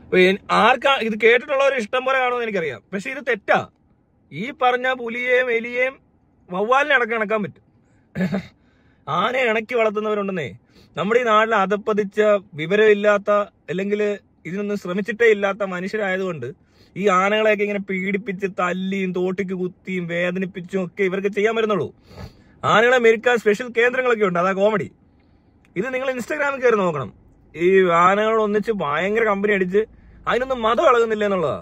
അപ്പൊ എൻ- ആർക്കാ ഇത് കേട്ടിട്ടുള്ളവർ ഇഷ്ടം പോലെ കാണുമെന്ന് എനിക്കറിയാം പക്ഷെ ഇത് തെറ്റാ ഈ പറഞ്ഞ പുലിയെയും എലിയെയും വവ്വാലിനെ അടക്കം ഇണക്കാൻ പറ്റും ആനയെ ഇണക്കി വളർത്തുന്നവരുണ്ടെന്നേ നമ്മുടെ ഈ നാട്ടിൽ അതപ്പതിച്ച വിവരമില്ലാത്ത അല്ലെങ്കിൽ ഇതിനൊന്നും ശ്രമിച്ചിട്ടേ ഇല്ലാത്ത മനുഷ്യരായതുകൊണ്ട് ഈ ആനകളെയൊക്കെ ഇങ്ങനെ പീഡിപ്പിച്ച് തല്ലിയും തോട്ടിക്ക് കുത്തിയും വേദനിപ്പിച്ചും ഒക്കെ ഇവർക്ക് ചെയ്യാൻ പറ്റുന്നുള്ളൂ ആനകളെ മെരുക്കാൻ സ്പെഷ്യൽ കേന്ദ്രങ്ങളൊക്കെ ഉണ്ട് അതാ കോമഡി ഇത് നിങ്ങൾ ഇൻസ്റ്റാഗ്രാമിൽ കയറി നോക്കണം ഈ ആനകൾ ഒന്നിച്ച് ഭയങ്കര കമ്പനി അടിച്ച് അതിനൊന്നും മതം ഇളകുന്നില്ല എന്നുള്ളതാ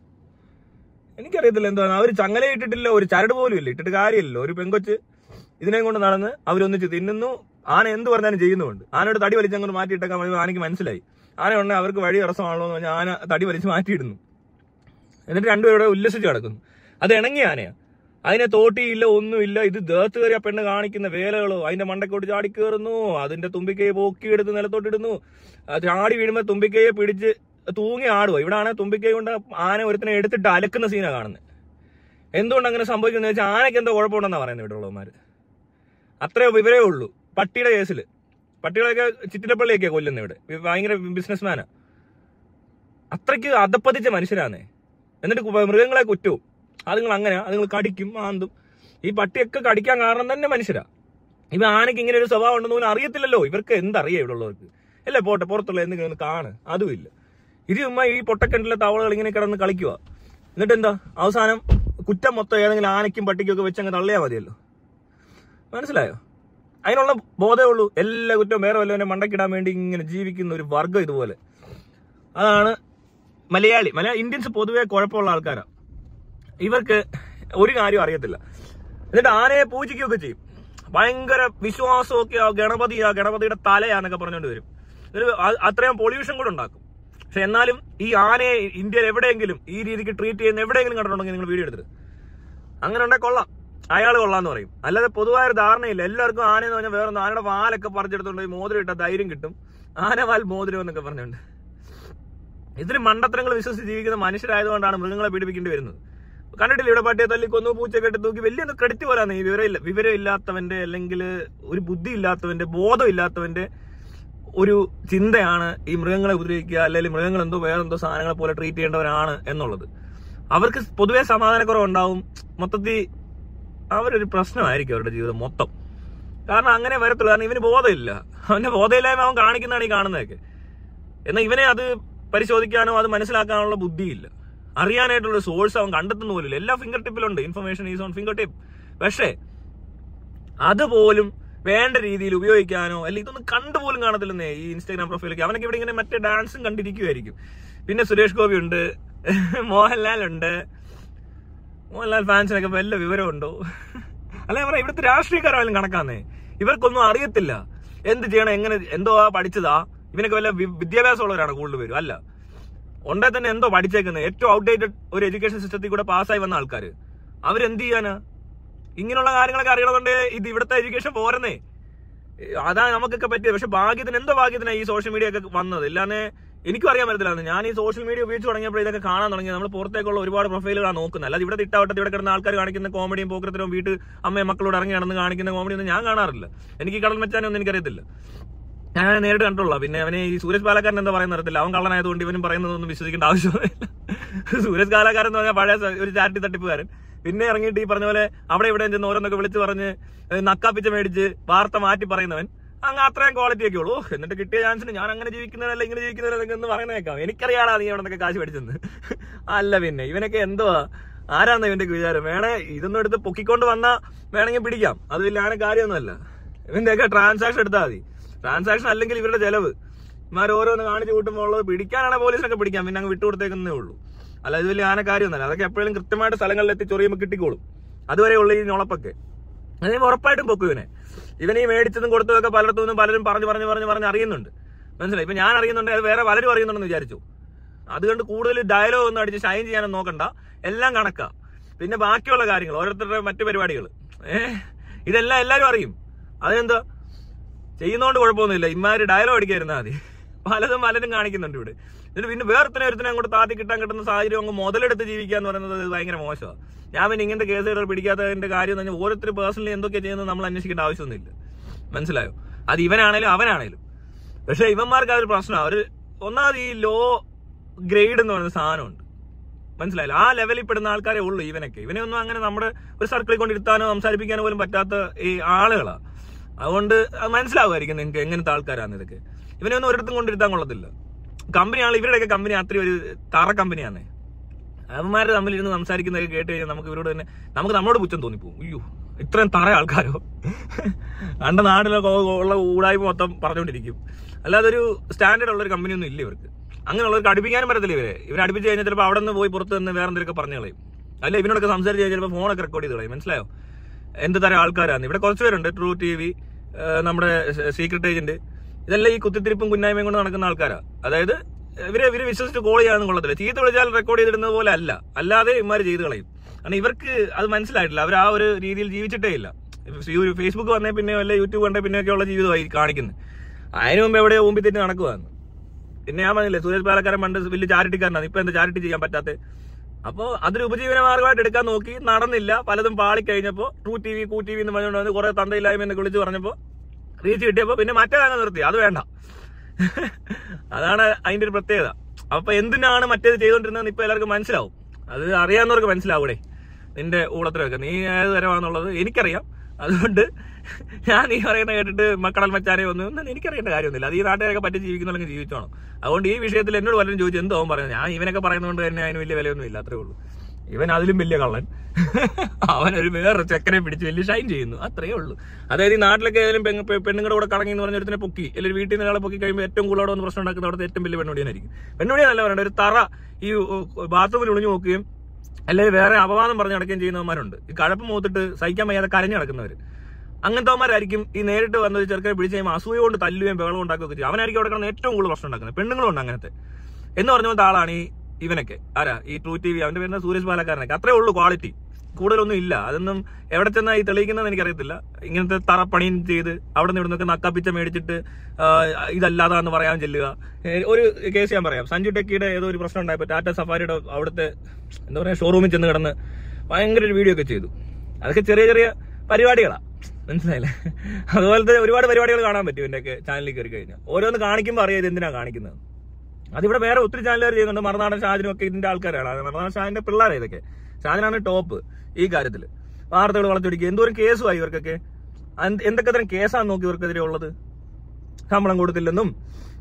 എനിക്കറിയത്തില്ല എന്താണ് അവർ ചങ്ങല ഇട്ടിട്ടില്ല ഒരു ചരട് പോലും ഇല്ല ഇട്ടിട്ട് കാര്യമില്ലല്ലോ ഒരു പെങ്കൊച്ച് ഇതിനെ കൊണ്ട് നടന്ന് അവരൊന്നിച്ച് തിന്നുന്നു ആന എന്ത് പറഞ്ഞാലും ചെയ്യുന്നുമുണ്ട് ആനയോട് തടി വലിച്ച് അങ്ങോട്ട് മാറ്റിയിട്ടൊക്കെ മതി, ആനയ്ക്ക് മനസ്സിലായി ആന ഉണ്ടെ അവർക്ക് വഴി തടസ്സമാണല്ലോ എന്ന് പറഞ്ഞാൽ ആന തടി വലിച്ച് മാറ്റിയിടുന്നു എന്നിട്ട് രണ്ടുപേരുടെ ഉല്ലസിച്ച് കിടക്കുന്നു അത് ഇണങ്ങിയ ആനയാ അതിനെ തോട്ടിയില്ല ഒന്നുമില്ല ഇത് ദേഹത്ത് കയറി ആ പെണ്ണ് കാണിക്കുന്ന വേലകളോ അതിന്റെ മണ്ടക്കോട്ട് ചാടി കയറുന്നു അതിന്റെ തുമ്പിക്കൈയെ പൊക്കിയെടുത്ത് നിലത്തോട്ടിടുന്നു അത് ചാടി വീഴുമ്പോ തുമ്പിക്കൈയെ പിടിച്ച് തൂങ്ങി ആടുക ഇവിടെ ആണെങ്കിൽ തുമ്പിക്കൈ കൊണ്ട് ആന ഒരുത്തിനെ എടുത്തിട്ട് അലക്കുന്ന സീനാണ് കാണുന്നത് എന്തുകൊണ്ട് അങ്ങനെ സംഭവിക്കുന്നത് വെച്ചാൽ ആനയ്ക്ക് എന്തോ കുഴപ്പമുണ്ടെന്നാണ് പറയുന്നത് ഇവിടെ ഉള്ളവന്മാർ അത്രയോ വിവരമേ ഉള്ളൂ പട്ടിയുടെ കേസിൽ പട്ടികളെയൊക്കെ ചിറ്റിലപ്പള്ളിയൊക്കെയാണ് കൊല്ലുന്നത് ഇവിടെ ഇവ ഭയങ്കര ബിസിനസ്മാനാ അത്രയ്ക്ക് അതപ്പതിച്ച മനുഷ്യരാന്നേ എന്നിട്ട് കു- മൃഗങ്ങളെ കുറ്റവും അതുങ്ങൾ അങ്ങനെ അതുങ്ങൾ കടിക്കും മാന്തും ഈ പട്ടിയൊക്കെ കടിക്കാൻ കാരണം തന്നെ മനുഷ്യരാ ഇവ ആനയ്ക്ക് ഇങ്ങനെ ഒരു സ്വഭാവം ഉണ്ടെന്ന് പോലും അറിയത്തില്ലല്ലോ ഇവർക്ക് എന്തറിയാം ഇവിടെ ഉള്ളവർക്ക് അല്ലേ പോട്ടെ പുറത്തുള്ള എന്തെങ്കിലും ഒന്ന് കാണ് അതുമില്ല ഇത് ചുമ്മാ ഈ പൊട്ടക്കിണറ്റിലെ തവളകൾ ഇങ്ങനെ കിടന്ന് കളിക്കുക എന്നിട്ട് എന്താ അവസാനം കുറ്റം മൊത്തം ഏതെങ്കിലും ആനയ്ക്കും പട്ടിക്കും ഒക്കെ വെച്ചങ്ങ് തള്ളിയാൽ മതിയല്ലോ മനസ്സിലായോ അതിനുള്ള ബോധമേ ഉള്ളൂ എല്ലാ കുറ്റവും വേറെ വല്ലവനെ മണ്ടക്കിടാൻ വേണ്ടി ഇങ്ങനെ ജീവിക്കുന്ന ഒരു വർഗം ഇതുപോലെ അതാണ് മലയാളി മലയാള ഇന്ത്യൻസ് പൊതുവെ കുഴപ്പമുള്ള ആൾക്കാരാണ് ഇവർക്ക് ഒരു കാര്യം അറിയത്തില്ല എന്നിട്ട് ആനയെ പൂജിക്കുകയൊക്കെ ചെയ്യും ഭയങ്കര വിശ്വാസമൊക്കെ ആ ഗണപതിയാ ഗണപതിയുടെ തലയാന്നൊക്കെ പറഞ്ഞുകൊണ്ട് വരും എന്നിട്ട് അ- അത്രയും പൊല്യൂഷൻ കൂടെ ഉണ്ടാക്കും പക്ഷെ എന്നാലും ഈ ആനയെ ഇന്ത്യയിൽ എവിടെയെങ്കിലും ഈ രീതിക്ക് ട്രീറ്റ് ചെയ്യുന്ന എവിടെയെങ്കിലും കണ്ടിട്ടുണ്ടെങ്കിൽ നിങ്ങൾ വീഡിയോ എടുത്തിട്ട് അങ്ങനെ ഉണ്ടെ കൊള്ളാം അയാൾ കൊള്ളാന്ന് പറയും അല്ലാതെ പൊതുവായ ഒരു ധാരണയില്ല എല്ലാവർക്കും ആന എന്ന് പറഞ്ഞാൽ വേറെ ആനയുടെ വാലൊക്കെ പറിച്ചെടുത്തോണ്ട് പോയി മോതിരം ഇട്ടാൽ ധൈര്യം കിട്ടും ആനവാൽ മോതിരം എന്നൊക്കെ പറഞ്ഞുകൊണ്ട് ഇതിന് മണ്ടത്തരങ്ങൾ വിശ്വസിച്ച് ജീവിക്കുന്ന മനുഷ്യരായതുകൊണ്ടാണ് മൃഗങ്ങളെ പീഡിപ്പിക്കേണ്ടി വരുന്നത് കണ്ടിട്ടില്ല ഇവിടെ പട്ടിയെ തല്ലി കൊന്നു പൂച്ച കെട്ടി തൂക്കി വലിയ ക്രെഡിറ്റ് പോലാണ് ഈ വിവരമില്ല വിവരമില്ലാത്തവന്റെ അല്ലെങ്കിൽ ഒരു ബുദ്ധി ഇല്ലാത്തവന്റെ ബോധം ഇല്ലാത്തവന്റെ ഒരു ചിന്തയാണ് ഈ മൃഗങ്ങളെ ഉപദ്രവിക്കുക അല്ലെങ്കിൽ മൃഗങ്ങൾ എന്തോ വേറെന്തോ സാധനങ്ങളെ പോലെ ട്രീറ്റ് ചെയ്യേണ്ടവരാണ് എന്നുള്ളത് അവർക്ക് പൊതുവെ സമാധാനക്കുറവുണ്ടാവും മൊത്തത്തിൽ അവരൊരു പ്രശ്നമായിരിക്കും അവരുടെ ജീവിതം മൊത്തം കാരണം അങ്ങനെ വരത്തുള്ളൂ കാരണം ഇവന് ബോധമില്ല അവന്റെ ബോധമില്ലായ്മ അവൻ കാണിക്കുന്നതാണ് ഈ കാണുന്നതൊക്കെ എന്നാൽ ഇവനെ അത് പരിശോധിക്കാനോ അത് മനസ്സിലാക്കാനുള്ള ബുദ്ധിയില്ല അറിയാനായിട്ടുള്ള സോഴ്സ് അവൻ കണ്ടെത്തുന്ന പോലും എല്ലാ ഫിംഗർ ടിപ്പിലുണ്ട് information is on fingertip പക്ഷേ അതുപോലും വേണ്ട രീതിയിൽ ഉപയോഗിക്കാനോ അല്ലെങ്കിൽ ഇതൊന്നും കണ്ടുപോലും കാണത്തില്ലെന്നേ ഈ ഇൻസ്റ്റാഗ്രാം പ്രൊഫൈലൊക്കെ അവനൊക്കെ ഇവിടെ ഇങ്ങനെ മറ്റേ ഡാൻസും കണ്ടിരിക്കുമായിരിക്കും പിന്നെ സുരേഷ് ഗോപി ഉണ്ട് മോഹൻലാൽ ഉണ്ട് മോഹൻലാൽ ഫാൻസിനൊക്കെ വല്ല വിവരമുണ്ടോ അല്ല പറയാം ഇവിടുത്തെ രാഷ്ട്രീയക്കാരായാലും കണക്കാന്നേ ഇവർക്കൊന്നും അറിയത്തില്ല എന്ത് ചെയ്യണം എങ്ങനെ എന്തോ പഠിച്ചതാ ഇവനൊക്കെ വല്ല വി- വിദ്യാഭ്യാസമുള്ളവരാണ് കൂടുതൽ പേരും അല്ല ഉണ്ടേ തന്നെ എന്തോ പഠിച്ചേക്കുന്നത് ഏറ്റവും ഔട്ട്ഡേറ്റഡ് ഒരു എഡ്യൂക്കേഷൻ സിസ്റ്റത്തിൽ കൂടെ പാസ്സായി വന്ന ആൾക്കാർ അവരെന്ത് ചെയ്യാനാ ഇങ്ങനെയുള്ള കാര്യങ്ങളൊക്കെ അറിയണതുകൊണ്ട് ഇത് ഇവിടുത്തെ എഡ്യൂക്കേഷൻ പോരുന്നേ അതാ നമുക്കൊക്കെ പറ്റിയത് പക്ഷെ ഭാഗ്യത്തിന് എന്തോ ഭാഗ്യത്തിനാ ഈ സോഷ്യൽ മീഡിയ ഒക്കെ വന്നത് ഇല്ലാന്നെ എനിക്കും അറിയാൻ പറ്റത്തില്ലായിരുന്നു ഞാൻ ഈ സോഷ്യൽ മീഡിയ ഉപയോഗിച്ച് തുടങ്ങിയപ്പോൾ ഇതൊക്കെ കാണാൻ തുടങ്ങി നമ്മൾ പുറത്തേക്കുള്ള ഒരുപാട് പ്രൊഫൈലുകളാണ് നോക്കുന്നത് അല്ലാതെ ഇവിടെ തിട്ടാവട്ടത്തിൽ ഇവിടെ കിടന്ന ആൾക്കാർ കാണിക്കുന്ന കോമഡിയും പോക്കരത്തിലും വീട്ട് അമ്മയും മക്കളോട് ഇറങ്ങി നടന്ന് കാണിക്കുന്ന കോമഡി ഒന്നും ഞാൻ കാണാറില്ല എനിക്ക് ഈ കടൽ മെച്ചാനൊന്നും എനിക്കറിയത്തില്ല ഞാൻ അവനെ നേരിട്ട് കണ്ടുള്ള പിന്നെ അവനെ ഈ സൂരജ് പാലക്കാരൻ എന്താ പറയുന്ന അറിയത്തില്ല അവൻ കള്ളനായതുകൊണ്ട് ഇവനും പറയുന്നതൊന്നും വിശ്വസിക്കേണ്ട ആവശ്യമില്ല സൂരജ് പാലക്കാരൻ എന്ന് പറഞ്ഞാൽ പഴയ സ- ഒരു ചാരിറ്റി തട്ടിപ്പുകാരൻ പിന്നെ ഇറങ്ങിയിട്ട് ഈ പറഞ്ഞ പോലെ അവിടെ ഇവിടെ ചെന്ന് ഓരോന്നൊക്കെ വിളിച്ച് പറഞ്ഞ് ഏഹ് നക്കാപ്പിച്ച മേടിച്ച് വാർത്ത മാറ്റി പറയുന്നവൻ അങ്ങ് അത്രയും ക്വാളിറ്റി ഒക്കെ ഉള്ളൂ എന്നിട്ട് കിട്ടിയ ചാൻസിന് ഞാൻ അങ്ങനെ ജീവിക്കുന്നതല്ല ഇങ്ങനെ ജീവിക്കുന്നതല്ല എന്ന് പറയുന്നേക്കാം എനിക്കറിയാടാ നീ അവിടെ നിന്നൊക്കെ കാശ് മേടിച്ചെന്ന് അല്ല പിന്നെ ഇവനൊക്കെ എന്തുവാ ആരാന്ന് ഇവന്റെ വിചാരം വേണേ ഇതൊന്നും എടുത്ത് പൊക്കിക്കൊണ്ട് വന്നാ വേണമെങ്കിൽ പിടിക്കാം അത് വലിയ അങ്ങനെ കാര്യമൊന്നുമല്ല ഇവന്റെയൊക്കെ ട്രാൻസാക്ഷൻ എടുത്താൽ മതി ട്രാൻസാക്ഷൻ അല്ലെങ്കിൽ ഇവരുടെ ചെലവ് ഇമാർ ഓരോന്ന് കാണിച്ചു കൂട്ടുമ്പോൾ ഉള്ളത് പിടിക്കാനാണെങ്കിൽ പോലീസിനൊക്കെ പിടിക്കാം പിന്നെ അങ്ങ് വിട്ടുകൊടുത്തേക്കുന്നേ ഉള്ളൂ അല്ല ഇത് വലിയ ആന കാര്യമൊന്നുമല്ല അതൊക്കെ എപ്പോഴും കൃത്യമായിട്ട് സ്ഥലങ്ങളിൽ എത്തി ചൊറിയുമ്പോൾ കിട്ടിക്കോളും അതുവരെ ഉള്ള ഈ ഞൊളപ്പൊക്കെ അതിന് ഉറപ്പായിട്ടും പൊക്കും ഇവനെ ഇവനെ ഈ മേടിച്ചതും കൊടുത്തതൊക്കെ പലയിടത്തു നിന്നും പലരും പറഞ്ഞു പറഞ്ഞു പറഞ്ഞു പറഞ്ഞ് അറിയുന്നുണ്ട് മനസ്സിലായി ഇപ്പൊ ഞാൻ അറിയുന്നുണ്ട് അത് വേറെ പലരും അറിയുന്നുണ്ടെന്ന് വിചാരിച്ചു അതുകൊണ്ട് കൂടുതൽ ഡയലോഗ് ഒന്നും അടിച്ച് ഷൈൻ ചെയ്യാനൊന്നും നോക്കണ്ട എല്ലാം കണക്കാ പിന്നെ ബാക്കിയുള്ള കാര്യങ്ങൾ ഓരോരുത്തരുടെ മറ്റു പരിപാടികൾ ഏഹ് ഇതെല്ലാം എല്ലാവരും അറിയും അതെന്താ ചെയ്യുന്നോണ്ട് കുഴപ്പമൊന്നുമില്ല ഇമാര് ഡയലോഗ് അടിക്കായിരുന്നാ മതി പലതും പലരും കാണിക്കുന്നുണ്ട് ഇവിടെ എന്നിട്ട് പിന്നെ വേറൊരുത്തനെ ഒരുത്തനെ അങ്ങോട്ട് താത്തി കിട്ടാൻ കിട്ടുന്ന സാഹചര്യം അങ്ങ് മുതലെടുത്ത് ജീവിക്കുക എന്ന് പറയുന്നത് ഭയങ്കര മോശമാണ് ഞാൻ പിന്നെ ഇങ്ങനത്തെ കേസുകൾ പിടിക്കാത്തതിന്റെ കാര്യം എന്ന് പറഞ്ഞാൽ ഓരോരുത്തർ പേഴ്സണലി എന്തൊക്കെ ചെയ്യുന്നത് നമ്മൾ അന്വേഷിക്കേണ്ട ആവശ്യമൊന്നുമില്ല മനസ്സിലായോ അത് ഇവനാണേലും അവനാണേലും പക്ഷെ ഇവന്മാർക്ക് അതൊരു പ്രശ്നമാണ് അവര് ഒന്നാമത് ഈ ലോ ഗ്രേഡ് എന്ന് പറയുന്ന സാധനമുണ്ട് മനസ്സിലായില്ല ആ ലെവലിൽ പെടുന്ന ആൾക്കാരെ ഉള്ളൂ ഇവനൊക്കെ ഇവനെ ഒന്നും അങ്ങനെ നമ്മുടെ ഒരു സർക്കിളിൽ കൊണ്ടിരുത്താനോ സംസാരിപ്പിക്കാനോ പോലും പറ്റാത്ത ഈ ആളുകളാ അതുകൊണ്ട് അത് മനസ്സിലാവുമായിരിക്കും നിങ്ങൾക്ക് എങ്ങനത്തെ ആൾക്കാരാണ് ഇതൊക്കെ ഇവനെ ഒന്നും ഒരിടത്തും കൊണ്ടിരുത്താൻ കൊള്ളത്തില്ല കമ്പനിയാണ് ഇവരുടെയൊക്കെ കമ്പനി അത്രയും ഒരു തറ കമ്പനിയാണ് അവന്മാർ തമ്മിലിരുന്ന് സംസാരിക്കുന്നതൊക്കെ കേട്ട് കഴിഞ്ഞാൽ നമുക്ക് ഇവരോട് തന്നെ നമുക്ക് നമ്മളോട് പുച്ഛം തോന്നിപ്പോകും അയ്യോ ഇത്രയും തറ ആൾക്കാരോ അണ്ട നാട്ടിലൊക്കെ ഉള്ള ഊടായ്മ മൊത്തം പറഞ്ഞുകൊണ്ടിരിക്കും അല്ലാതെ ഒരു സ്റ്റാൻഡേർഡ് ഉള്ള ഒരു കമ്പനി ഒന്നും ഇല്ല ഇവർക്ക് അങ്ങനെയുള്ളവർക്ക് അടുപ്പിക്കാനും പറ്റത്തില്ല ഇവരെ ഇവരെ അടുപ്പിച്ച് കഴിഞ്ഞാൽ ചിലപ്പോൾ അവിടെ നിന്ന് പോയി പുറത്ത് നിന്ന് വേറെ എന്തെങ്കിലുമൊക്കെ പറഞ്ഞു കളയും അല്ല ഇവനോടൊക്കെ സംസാരിച്ച് കഴിഞ്ഞാൽ ചിലപ്പോൾ ഫോണൊക്കെ റെക്കോർഡ് ചെയ്ത് കളയും മനസ്സിലായോ എന്ത് തരം ആൾക്കാരാണ് ഇവിടെ കുറച്ച് പേരുണ്ട് ട്രൂ ടി വി നമ്മുടെ സീക്രട്ട് ഏജന്റ് ഇതെല്ലാം ഈ കുത്തിത്തിരിപ്പും കുന്നായ്മയും കൊണ്ട് നടക്കുന്ന ആൾക്കാരാ അതായത് ഇവരെ ഇവര് വിശ്വസിച്ച് കോൾ ചെയ്യാനും കൊള്ളത്തില്ല ചീത്ത വിളിച്ചാൽ റെക്കോർഡ് ചെയ്തിടുന്നത് പോലെ അല്ല അല്ലാതെ ഇമാര് ചെയ്ത് കളയും കാരണം ഇവർക്ക് അത് മനസ്സിലായിട്ടില്ല അവർ ആ ഒരു രീതിയിൽ ജീവിച്ചിട്ടേ ഇല്ല ഫേസ്ബുക്ക് വന്നേ പിന്നെ വല്ല യൂട്യൂബ് കണ്ടേ പിന്നെയൊക്കെയുള്ള ജീവിതമായി കാണിക്കുന്നത് അതിനു മുമ്പ് എവിടെയോ ഊമ്പി തെറ്റി നടക്കുവാന്ന് പിന്നെ ഞാൻ പറഞ്ഞില്ലേ സുരേഷ് പാലക്കാരൻ പണ്ട് വലിയ ചാരിറ്റിക്കാരനാണ് ഇപ്പൊ എന്താ ചാരിറ്റി ചെയ്യാൻ പറ്റാത്ത അപ്പോ അതൊരു ഉപജീവന മാർഗമായിട്ട് എടുക്കാൻ നോക്കി നടന്നില്ല പലതും പാളി കഴിഞ്ഞപ്പോ ട്രൂ ടി വി കൂ ടി വി എന്ന് പറഞ്ഞുകൊണ്ട് വന്ന് കുറെ തന്തയില്ലായ്മ എന്നൊക്കെ വിളിച്ച് പറഞ്ഞപ്പോ റീച്ച് കിട്ടിയപ്പോ പിന്നെ മറ്റേ അങ്ങ് നിർത്തി അത് വേണ്ട അതാണ് അതിന്റെ ഒരു പ്രത്യേകത അപ്പൊ എന്തിനാണ് മറ്റേത് ചെയ്തോണ്ടിരുന്നത് ഇപ്പൊ എല്ലാവർക്കും മനസ്സിലാവും അത് അറിയാവുന്നവർക്ക് മനസ്സിലാവൂടെ നിന്റെ ഊളത്തിലൊക്കെ നീ ഏത് തരമാണെന്നുള്ളത് എനിക്കറിയാം അതുകൊണ്ട് ഞാൻ നീ പറയുന്ന കേട്ടിട്ട് മക്കളൽ മച്ചാനെ ഒന്നും ഒന്നും എനിക്കറിയേണ്ട കാര്യമൊന്നുമില്ല അത് ഈ നാട്ടുകാരൊക്കെ പറ്റി ജീവിക്കുന്നുണ്ടെങ്കിൽ ജീവിച്ചോണം അതുകൊണ്ട് ഈ വിഷയത്തിൽ എന്നോട് വല്ലതും ചോദിച്ചു എന്തോ അവൻ പറയുന്നത് ഞാൻ ഇവനൊക്കെ പറയുന്നതുകൊണ്ട് തന്നെ അതിന് വലിയ വിലയൊന്നും ഇല്ല അത്രേ ഉള്ളൂ ഇവൻ അതിലും വലിയ കള്ളൻ അവൻ ഒരു വേറെ ചെക്കനെ പിടിച്ച് വലിയ ഷൈൻ ചെയ്യുന്നു അത്രേ ഉള്ളൂ അതായത് ഈ നാട്ടിലൊക്കെ ഏതെങ്കിലും പെണ്ണ് പെ- പെണ്ണുങ്ങളുടെ കൂടെ കറങ്ങി എന്ന് പറഞ്ഞ ഒരുത്തിനെ പൊക്കി അല്ലെങ്കിൽ വീട്ടിൽ നിന്ന് ഒരാളെ പൊക്കി കഴിയുമ്പോൾ ഏറ്റവും കൂടുതൽ അവിടെ വന്ന് പ്രശ്നം ഉണ്ടാക്കുന്ന അവിടുത്തെ ഏറ്റവും വലിയ പെണ്ണുടിയാനായിരിക്കും പെണ്ണുടിയാനല്ല പറയണ്ട ഒരു തറ ഈ ബാത്റൂമിൽ ഒളിഞ്ഞു നോക്കുകയും അല്ലെങ്കിൽ വേറെ അപവാദം പറഞ്ഞ് നടക്കുകയും ചെയ്യുന്നവന്മാരുണ്ട് ഈ കഴപ്പ് മൂത്തിട്ട് സഹിക്കാൻ വയ്യാതെ കരഞ്ഞു നടക്കുന്നവർ അങ്ങനത്തെവന്മാരായിരിക്കും ഈ നേരിട്ട് വന്ന ഒരു ചെറുക്കനെ പിടിച്ച് കഴിയുമ്പോൾ അസൂയ കൊണ്ട് തല്ലുകയും ബഹളം ഉണ്ടാക്കുകയൊക്കെ ചെയ്യും അവനായിരിക്കും അവിടെ കിടന്ന് ഏറ്റവും കൂടുതൽ പ്രശ്നം ഉണ്ടാക്കുന്നത് പെണ്ണുങ്ങളുണ്ട് അങ്ങനത്തെ എന്ന് പറഞ്ഞ പോലത്തെ ആളാണ് ഈ ഇവനൊക്കെ ആരാ ഈ ട്രൂ ടി വി അവന്റെ പേരുന്ന സൂരജ് പാലക്കാരനൊക്കെ അത്രേ ഉള്ളൂ ക്വാളിറ്റി കൂടുതലൊന്നും ഇല്ല അതൊന്നും എവിടെ ചെന്നാ ഈ തെളിയിക്കുന്നതെന്ന് എനിക്കറിയത്തില്ല ഇങ്ങനത്തെ തറപ്പണിയും ചെയ്ത് അവിടെ നിന്ന് ഇവിടുന്നൊക്കെ നക്കാപ്പിച്ച മേടിച്ചിട്ട് ആ, ഇതല്ലാതാന്ന് പറയാൻ ചെല്ലുക ഏ, ഒരു കേസ് ഞാൻ പറയാം സഞ്ജു ടെക്കിയുടെ ഏതോ ഒരു പ്രശ്നം ഉണ്ടായപ്പോ ടാറ്റ സഫാരിയുടെ അവിടുത്തെ എന്താ പറയാ ഷോറൂമിൽ ചെന്ന് കിടന്ന് ഭയങ്കര ഒരു വീഡിയോ ഒക്കെ ചെയ്തു അതൊക്കെ ചെറിയ ചെറിയ പരിപാടികളാ മനസ്സിലായില്ലേ അതുപോലത്തെ ഒരുപാട് പരിപാടികൾ കാണാൻ പറ്റും ഇതിന്റെയൊക്കെ ചാനലിൽ കയറി കഴിഞ്ഞാൽ ഓരോന്ന് കാണിക്കുമ്പോൾ അറിയാം ഇത് എന്തിനാ കാണിക്കുന്നത് അതിവിടെ വേറെ ഒത്തിരി ചാനലുകാർ ചെയ്യുന്നുണ്ട് മറുനാടൻ ഷാജിനും ഒക്കെ ഇതിന്റെ ആൾക്കാരാണ് അത് മറുനാടൻ ഷാജിന്റെ പിള്ളേരാണ് ഇതൊക്കെ ഷാജിനാണ് ടോപ്പ് ഈ കാര്യത്തിൽ വാർത്തകൾ വളച്ചൊടിക്കുക എന്തോരം കേസുമായി ഇവർക്കൊക്കെ എന്ത് എന്തൊക്കെ തരം കേസാണ് നോക്കി ഇവർക്കെതിരെ ഉള്ളത് ശമ്പളം കൊടുത്തില്ലെന്നും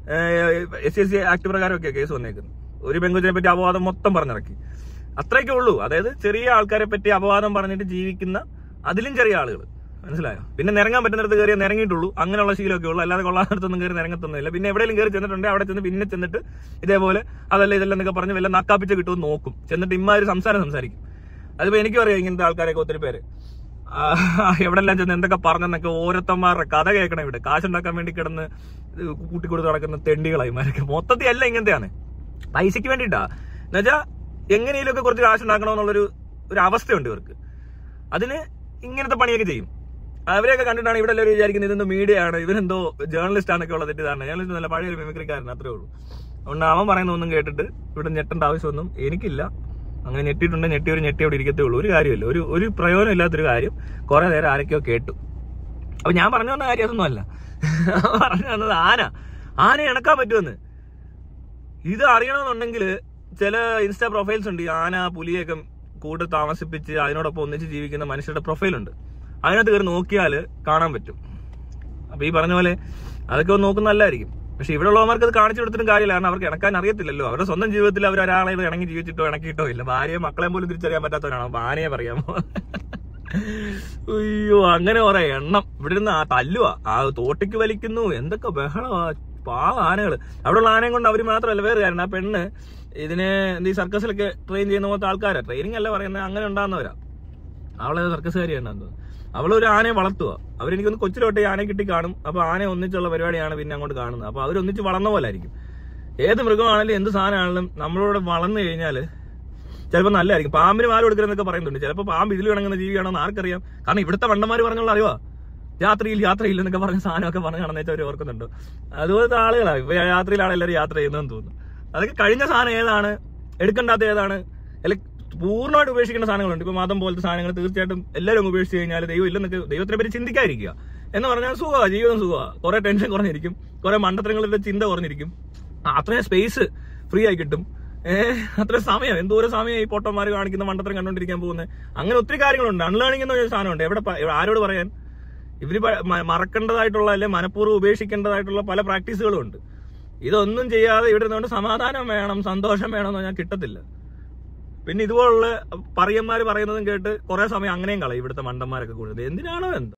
SC SC act പ്രകാരമൊക്കെ കേസ് വന്നേക്കുന്നത് ഒരു പെങ്കുച്ചിനെ പറ്റി അപവാദം മൊത്തം പറഞ്ഞിറക്കി അത്രയൊക്കെ ഉള്ളൂ അതായത് ചെറിയ ആൾക്കാരെ പറ്റി അപവാദം പറഞ്ഞിട്ട് ജീവിക്കുന്ന അതിലും ചെറിയ ആളുകൾ മനസ്സിലായോ പിന്നെ നിരങ്ങാൻ പറ്റുന്നിടത്ത് കയറിയ നിരങ്ങിയിട്ടുള്ളൂ അങ്ങനെയുള്ള ശീലമൊക്കെ ഉള്ളൂ അല്ലാതെ കൊള്ളാത്തടത്തൊന്നും കയറി നിരങ്ങത്തൊന്നുമില്ല പിന്നെ എവിടെയെങ്കിലും കയറി ചെന്നിട്ടുണ്ടെങ്കിൽ അവിടെ ചെന്ന് പിന്നെ ചെന്നിട്ട് ഇതേപോലെ അതല്ല ഇതല്ല എന്നൊക്കെ പറഞ്ഞ് വല്ല നക്കാപ്പിച്ച് കിട്ടുമെന്ന് നോക്കും ചെന്നിട്ട് ഇമ്മാതിരി സംസാരം സംസാരിക്കും അതിപ്പോ എനിക്കും അറിയാം ഇങ്ങനത്തെ ആൾക്കാരൊക്കെ ഒത്തിരി പേര് ആ, എവിടെല്ലാം ചെന്ന് എന്തൊക്കെ പറഞ്ഞെന്നൊക്കെ ഓരോരുത്തന്മാരുടെ കഥ കേൾക്കണം ഇവിടെ കാശുണ്ടാക്കാൻ വേണ്ടി കിടന്ന് കൂട്ടിക്കൊടുത്ത് നടക്കുന്ന തെണ്ടികളായിമാരൊക്കെ മൊത്തത്തിൽ അല്ല ഇങ്ങനത്തെയാണ് പൈസക്ക് വേണ്ടിയിട്ടാ എന്നുവെച്ചാ എങ്ങനെയൊക്കെ കുറച്ച് കാശുണ്ടാക്കണമെന്നുള്ളൊരു ഒരു അവസ്ഥയുണ്ട് ഇവർക്ക് അതിന് ഇങ്ങനത്തെ പണിയൊക്കെ ചെയ്യും അവരെയൊക്കെ കണ്ടിട്ടാണ് ഇവിടെ എല്ലാവരും വിചാരിക്കുന്നത് ഇതെന്തോ മീഡിയ ആണ് ഇവരെന്തോ ജേർണലിസ്റ്റ് ആണൊക്കെ ഉള്ള തെറ്റിദ്ധാരണ ജേർണലിസ്റ്റ് നല്ല പഴയൊരു മിമിക്രിക്കാരൻ അത്രേ ഉള്ളൂ അതുകൊണ്ട് അവൻ പറയുന്ന ഒന്നും കേട്ടിട്ട് ഇവിടെ ഞെട്ടേണ്ട ആവശ്യമൊന്നും എനിക്കില്ല അങ്ങനെ ഞെട്ടിയിട്ടുണ്ട് ഞെട്ടി ഒരു ഞെട്ടി അവിടെ ഇരിക്കത്തേ ഉള്ളൂ ഒരു കാര്യമില്ല ഒരു ഒരു പ്രയോജനം ഇല്ലാത്തൊരു കാര്യം കുറെ നേരം ആരൊക്കെയോ കേട്ടു അപ്പൊ ഞാൻ പറഞ്ഞു വന്ന കാര്യം അതൊന്നും അല്ല പറഞ്ഞു വന്നത് ആന ആന ഇണക്കാൻ പറ്റുമെന്ന് ഇത് അറിയണമെന്നുണ്ടെങ്കിൽ ചില ഇൻസ്റ്റാ പ്രൊഫൈൽസ് ഉണ്ട് ഈ ആന പുലിയൊക്കെ കൂടെ താമസിപ്പിച്ച് അതിനോടൊപ്പം ഒന്നിച്ച് ജീവിക്കുന്ന മനുഷ്യരുടെ പ്രൊഫൈലുണ്ട് അതിനകത്ത് കയറി നോക്കിയാൽ കാണാൻ പറ്റും അപ്പൊ ഈ പറഞ്ഞ പോലെ അതൊക്കെ ഒന്ന് നോക്കുന്ന നല്ലതായിരിക്കും പക്ഷെ ഇവിടെ ഉള്ളവർക്ക് അത് കാണിച്ചു കൊടുത്തിട്ടും കാര്യമില്ല കാരണം അവർക്ക് ഇണക്കാൻ അറിയത്തില്ലല്ലോ അവരുടെ സ്വന്തം ജീവിതത്തിൽ അവർ ഒരാളെ ഇത് ഇണങ്ങി ജീവിച്ചിട്ടോ ഇണക്കിയിട്ടോ ഇല്ല ഭാര്യയും മക്കളെയും പോലും തിരിച്ചറിയാൻ പറ്റാത്തവരാണ് അപ്പൊ ആനയെ പറയാമോ അയ്യോ അങ്ങനെ കുറെ എണ്ണം ഇവിടെ ഇരുന്ന് ആ തല്ലുവാ ആ തോട്ടിക്ക് വലിക്കുന്നു എന്തൊക്കെ ബഹളമാ പാവ ആനകള് അവിടെയുള്ള ആനയും കൊണ്ട് അവര് മാത്രമല്ല വേറെ കാരണം ആ പെണ്ണ് ഇതിനെ ഈ സർക്കസിലൊക്കെ ട്രെയിൻ ചെയ്യുന്ന പോലത്തെ ആൾക്കാരാ ട്രെയിനിങ് അല്ല പറയുന്നത് അങ്ങനെ ഉണ്ടാകുന്നവരാ അവളെ സർക്കസുകാരിയാണ് എന്തോ അവളൊരു ആനയെ വളർത്തുക അവരെനിക്കൊന്ന് കൊച്ചിലോട്ട് ഈ ആനയെ കിട്ടി കാണും അപ്പൊ ആന ഒന്നിച്ചുള്ള പരിപാടിയാണ് പിന്നെ അങ്ങോട്ട് കാണുന്നത് അപ്പൊ അവരൊന്നിച്ച് വളർന്ന പോലെ ആയിരിക്കും ഏത് മൃഗമാണെങ്കിലും എന്ത് സാധനമാണെങ്കിലും നമ്മളോട് വളർന്നു കഴിഞ്ഞാല് ചിലപ്പോൾ നല്ലതായിരിക്കും പാമ്പിന് പാൽ കൊടുക്കരുതെന്നൊക്കെ പറയുന്നുണ്ട് ചിലപ്പോൾ പാമ്പ് ഇതിൽ ഇണങ്ങുന്ന ജീവിയാണെന്ന് ആർക്കറിയാം കാരണം ഇവിടുത്തെ വണ്ടന്മാർ പറഞ്ഞുള്ള അറിവാ രാത്രിയിൽ യാത്രയില്ല എന്നൊക്കെ പറഞ്ഞ സാധനമൊക്കെ പറഞ്ഞ് നടന്നേച്ച് അവർ ഓർക്കുന്നുണ്ട് അതുപോലത്തെ ആളുകളാണ് ഇപ്പൊ യാത്രയിലാണ് എല്ലാവരും യാത്ര ചെയ്യുന്നതെന്ന് തോന്നുന്നു അതൊക്കെ കഴിഞ്ഞ സാധനം ഏതാണ് എടുക്കേണ്ടാത്ത ഏതാണ് അല്ലെ പൂർണ്ണമായിട്ട് ഉപേക്ഷിക്കേണ്ട സാധനങ്ങളുണ്ട് ഇപ്പൊ മതം പോലത്തെ സാധനങ്ങൾ തീർച്ചയായിട്ടും എല്ലാവരും അങ്ങ് ഉപേക്ഷിച്ച് കഴിഞ്ഞാൽ ദൈവം ഇല്ലെന്നൊക്കെ ദൈവത്തിനെ പറ്റി ചിന്തിക്കാതിരിക്കുക എന്ന് പറഞ്ഞാൽ സുഖമാ ജീവിതം സുഖമാ കുറെ ടെൻഷൻ കുറഞ്ഞിരിക്കും കുറെ മണ്ടത്തരങ്ങളുടെ ചിന്ത കുറഞ്ഞിരിക്കും ആ, അത്രയും സ്പേസ് ഫ്രീ ആയി കിട്ടും ഏഹ് അത്ര സമയം എന്തോരം സമയം ഈ പൊട്ടന്മാർ കാണിക്കുന്ന മണ്ടത്തരം കണ്ടോണ്ടിരിക്കാൻ പോകുന്നത് അങ്ങനെ ഒത്തിരി കാര്യങ്ങളുണ്ട് അൺലേണിംഗ് എന്ന് പറഞ്ഞ സാധനമുണ്ട് എവിടെ പ- ആരോട് പറയാൻ ഇവര് പ- മ- മറക്കേണ്ടതായിട്ടുള്ള അല്ലെ മനഃപൂർവ്വം ഉപേക്ഷിക്കേണ്ടതായിട്ടുള്ള പല പ്രാക്ടീസുകളും ഉണ്ട് ഇതൊന്നും ചെയ്യാതെ ഇവിടെ നിന്നുകൊണ്ട് സമാധാനം വേണം സന്തോഷം വേണം എന്ന് പറഞ്ഞാൽ കിട്ടത്തില്ല പിന്നെ ഇതുപോലുള്ള പയ്യന്മാർ പറയുന്നതും കേട്ട് കുറെ സമയം അങ്ങനെയും കളയും ഇവിടുത്തെ മണ്ടന്മാരൊക്കെ കൂടുതൽ എന്തിനാണോ എന്തോ